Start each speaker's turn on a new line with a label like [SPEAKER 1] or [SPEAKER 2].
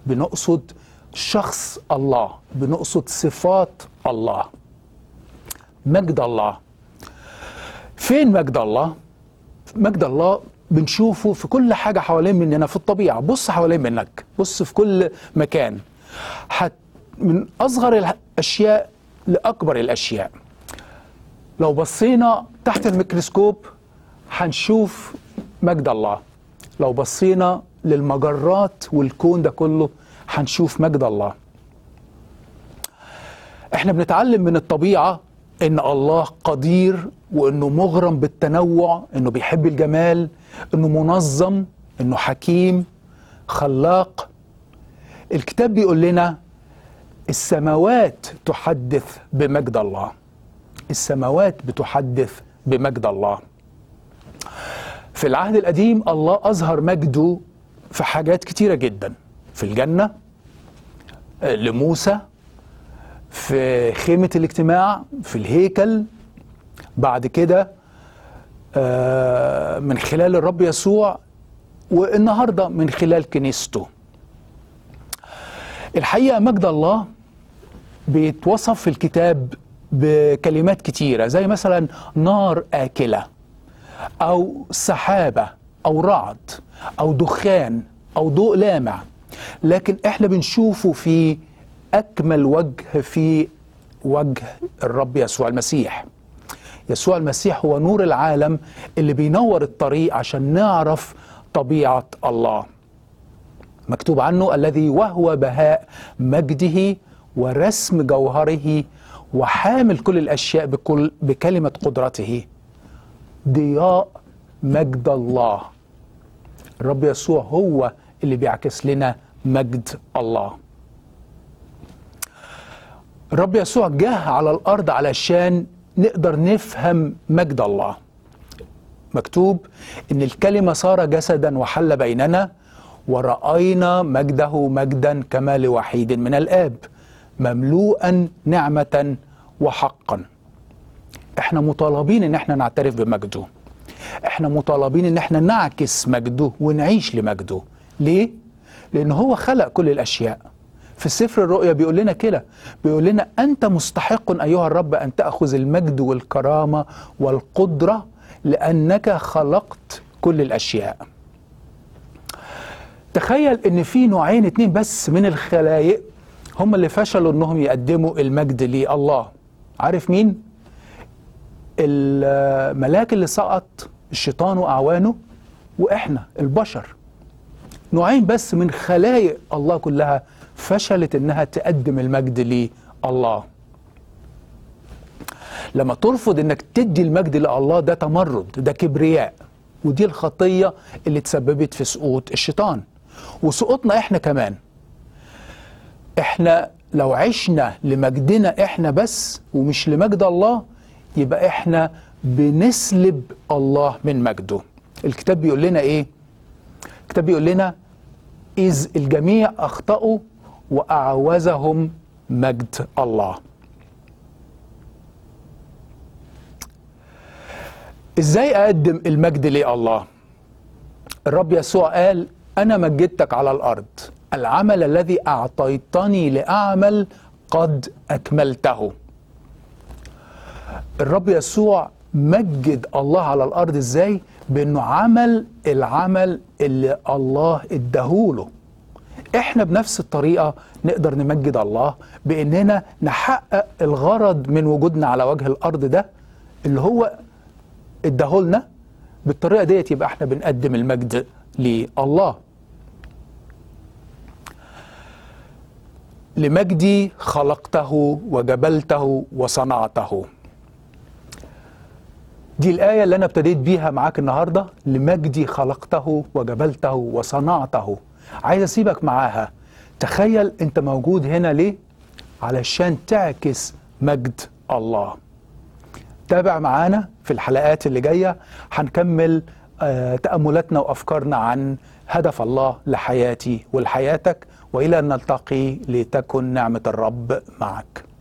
[SPEAKER 1] بنقصد شخص الله بنقصد صفات الله مجد الله فين مجد الله مجد الله بنشوفه في كل حاجة حوالين مننا في الطبيعة بص حوالين منك بص في كل مكان حت من أصغر الأشياء لأكبر الأشياء لو بصينا تحت الميكروسكوب هنشوف مجد الله لو بصينا للمجرات والكون ده كله هنشوف مجد الله احنا بنتعلم من الطبيعة ان الله قدير وانه مغرم بالتنوع انه بيحب الجمال انه منظم انه حكيم خلاق الكتاب بيقول لنا السماوات تحدث بمجد الله السماوات بتحدث بمجد الله في العهد القديم الله أظهر مجده في حاجات كتيرة جدا في الجنة لموسى في خيمة الاجتماع في الهيكل بعد كده من خلال الرب يسوع والنهاردة من خلال كنيسته الحقيقة مجد الله بيتوصف في الكتاب بكلمات كتيرة زي مثلا نار آكلة أو سحابة أو رعد أو دخان أو ضوء لامع لكن احنا بنشوفه في أكمل وجه في وجه الرب يسوع المسيح يسوع المسيح هو نور العالم اللي بينور الطريق عشان نعرف طبيعة الله مكتوب عنه الذي وهو بهاء مجده ورسم جوهره وحامل كل الاشياء بكل بكلمه قدرته ضياء مجد الله الرب يسوع هو اللي بيعكس لنا مجد الله الرب يسوع جه على الارض علشان نقدر نفهم مجد الله مكتوب ان الكلمه صار جسدا وحل بيننا ورأينا مجده مجدا كما لوحيد من الآب مملوءا نعمة وحقا احنا مطالبين ان احنا نعترف بمجده احنا مطالبين ان احنا نعكس مجده ونعيش لمجده ليه؟ لان هو خلق كل الاشياء في سفر الرؤيا بيقول لنا كده بيقول لنا انت مستحق ايها الرب ان تاخذ المجد والكرامه والقدره لانك خلقت كل الاشياء تخيل ان في نوعين اتنين بس من الخلايق هم اللي فشلوا انهم يقدموا المجد لله عارف مين الملاك اللي سقط الشيطان واعوانه واحنا البشر نوعين بس من خلايق الله كلها فشلت انها تقدم المجد لله لما ترفض انك تدي المجد لله ده تمرد ده كبرياء ودي الخطيه اللي تسببت في سقوط الشيطان وسقوطنا احنا كمان احنا لو عشنا لمجدنا احنا بس ومش لمجد الله يبقى احنا بنسلب الله من مجده الكتاب بيقول لنا ايه الكتاب بيقول لنا اذ الجميع اخطاوا واعوزهم مجد الله ازاي اقدم المجد لله الرب يسوع قال انا مجدتك على الارض العمل الذي اعطيتني لاعمل قد اكملته الرب يسوع مجد الله على الارض ازاي بانه عمل العمل اللي الله اداهوله احنا بنفس الطريقه نقدر نمجد الله باننا نحقق الغرض من وجودنا على وجه الارض ده اللي هو اداهولنا بالطريقه ديت يبقى احنا بنقدم المجد لله لمجدي خلقته وجبلته وصنعته دي الآية اللي أنا ابتديت بيها معاك النهاردة لمجدي خلقته وجبلته وصنعته عايز أسيبك معاها تخيل أنت موجود هنا ليه علشان تعكس مجد الله تابع معانا في الحلقات اللي جاية هنكمل آه تأملاتنا وأفكارنا عن هدف الله لحياتي ولحياتك وإلى أن نلتقي لتكن نعمة الرب معك